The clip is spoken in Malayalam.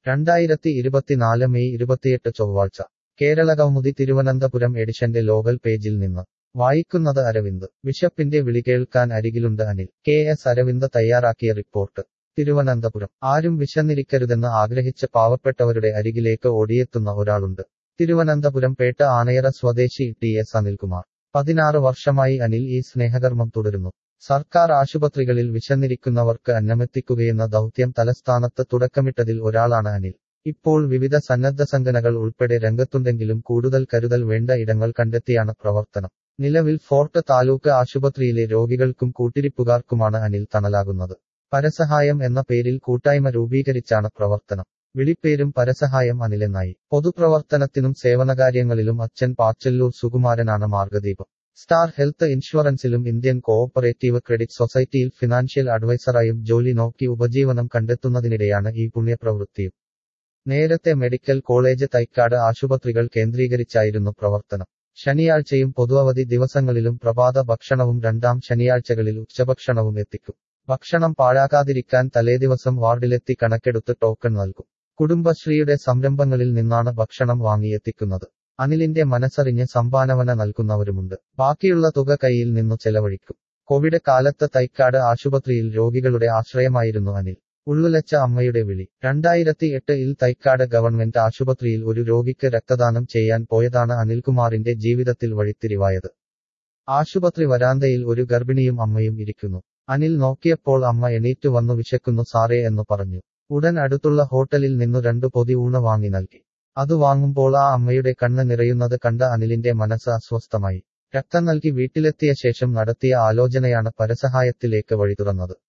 രണ്ടായിരത്തി ഇരുപത്തിനാല് മെയ് ഇരുപത്തിയെട്ട് ചൊവ്വാഴ്ച കേരള കൗമുദി തിരുവനന്തപുരം എഡിഷന്റെ ലോകൽ പേജിൽ നിന്ന് വായിക്കുന്നത് അരവിന്ദ് ബിഷപ്പിന്റെ വിളി കേൾക്കാൻ അരികിലുണ്ട് അനിൽ കെ എസ് അരവിന്ദ് തയ്യാറാക്കിയ റിപ്പോർട്ട് തിരുവനന്തപുരം ആരും വിശന്നിരിക്കരുതെന്ന് ആഗ്രഹിച്ച് പാവപ്പെട്ടവരുടെ അരികിലേക്ക് ഓടിയെത്തുന്ന ഒരാളുണ്ട് തിരുവനന്തപുരം പേട്ട ആണയറ സ്വദേശി ടി എസ് അനിൽകുമാർ പതിനാറ് വർഷമായി അനിൽ ഈ സ്നേഹകർമ്മം തുടരുന്നു സർക്കാർ ആശുപത്രികളിൽ വിശന്നിരിക്കുന്നവർക്ക് അന്നമെത്തിക്കുകയെന്ന ദൗത്യം തലസ്ഥാനത്ത് തുടക്കമിട്ടതിൽ ഒരാളാണ് അനിൽ ഇപ്പോൾ വിവിധ സന്നദ്ധ സംഘടനകൾ ഉൾപ്പെടെ രംഗത്തുണ്ടെങ്കിലും കൂടുതൽ കരുതൽ വേണ്ട ഇടങ്ങൾ കണ്ടെത്തിയാണ് പ്രവർത്തനം നിലവിൽ ഫോർട്ട് താലൂക്ക് ആശുപത്രിയിലെ രോഗികൾക്കും കൂട്ടിരിപ്പുകാർക്കുമാണ് അനിൽ തണലാകുന്നത് പരസഹായം എന്ന പേരിൽ കൂട്ടായ്മ രൂപീകരിച്ചാണ് പ്രവർത്തനം വിളിപ്പേരും പരസഹായം അനിലെന്നായി പൊതുപ്രവർത്തനത്തിനും സേവനകാര്യങ്ങളിലും അച്ഛൻ പാച്ചല്ലൂർ സുകുമാരനാണ് മാർഗദീപം സ്റ്റാർ ഹെൽത്ത് ഇൻഷുറൻസിലും ഇന്ത്യൻ കോഓപ്പറേറ്റീവ് ക്രെഡിറ്റ് സൊസൈറ്റിയിൽ ഫിനാൻഷ്യൽ അഡ്വൈസറായും ജോലി നോക്കി ഉപജീവനം കണ്ടെത്തുന്നതിനിടെയാണ് ഈ പുണ്യപ്രവൃത്തിയും നേരത്തെ മെഡിക്കൽ കോളേജ് തൈക്കാട് ആശുപത്രികൾ കേന്ദ്രീകരിച്ചായിരുന്നു പ്രവർത്തനം ശനിയാഴ്ചയും പൊതുവധി ദിവസങ്ങളിലും പ്രഭാത ഭക്ഷണവും രണ്ടാം ശനിയാഴ്ചകളിൽ ഉച്ചഭക്ഷണവും എത്തിക്കും ഭക്ഷണം പാഴാക്കാതിരിക്കാൻ തലേദിവസം വാർഡിലെത്തി കണക്കെടുത്ത് ടോക്കൺ നൽകും കുടുംബശ്രീയുടെ സംരംഭങ്ങളിൽ നിന്നാണ് ഭക്ഷണം വാങ്ങിയെത്തിക്കുന്നത് അനിലിന്റെ മനസ്സറിഞ്ഞ് സംഭാവന നൽകുന്നവരുമുണ്ട് ബാക്കിയുള്ള തുക കയ്യിൽ നിന്നു ചെലവഴിക്കും കോവിഡ് കാലത്ത് തൈക്കാട് ആശുപത്രിയിൽ രോഗികളുടെ ആശ്രയമായിരുന്നു അനിൽ ഉള്ളുലച്ച അമ്മയുടെ വിളി രണ്ടായിരത്തി എട്ടിൽ തൈക്കാട് ഗവൺമെന്റ് ആശുപത്രിയിൽ ഒരു രോഗിക്ക് രക്തദാനം ചെയ്യാൻ പോയതാണ് അനിൽകുമാറിന്റെ ജീവിതത്തിൽ വഴിത്തിരിവായത് ആശുപത്രി വരാന്തയിൽ ഒരു ഗർഭിണിയും അമ്മയും ഇരിക്കുന്നു അനിൽ നോക്കിയപ്പോൾ അമ്മ എണീറ്റു വന്നു വിശക്കുന്നു സാറേ എന്ന് പറഞ്ഞു ഉടൻ അടുത്തുള്ള ഹോട്ടലിൽ നിന്നു രണ്ടു പൊതി ഊണ് വാങ്ങി നൽകി അത് വാങ്ങുമ്പോൾ ആ അമ്മയുടെ കണ്ണ് നിറയുന്നത് കണ്ട അനിലിന്റെ മനസ്സ് അസ്വസ്ഥമായി രക്തം നൽകി വീട്ടിലെത്തിയ ശേഷം നടത്തിയ ആലോചനയാണ് പരസഹായത്തിലേക്ക് വഴി തുറന്നത്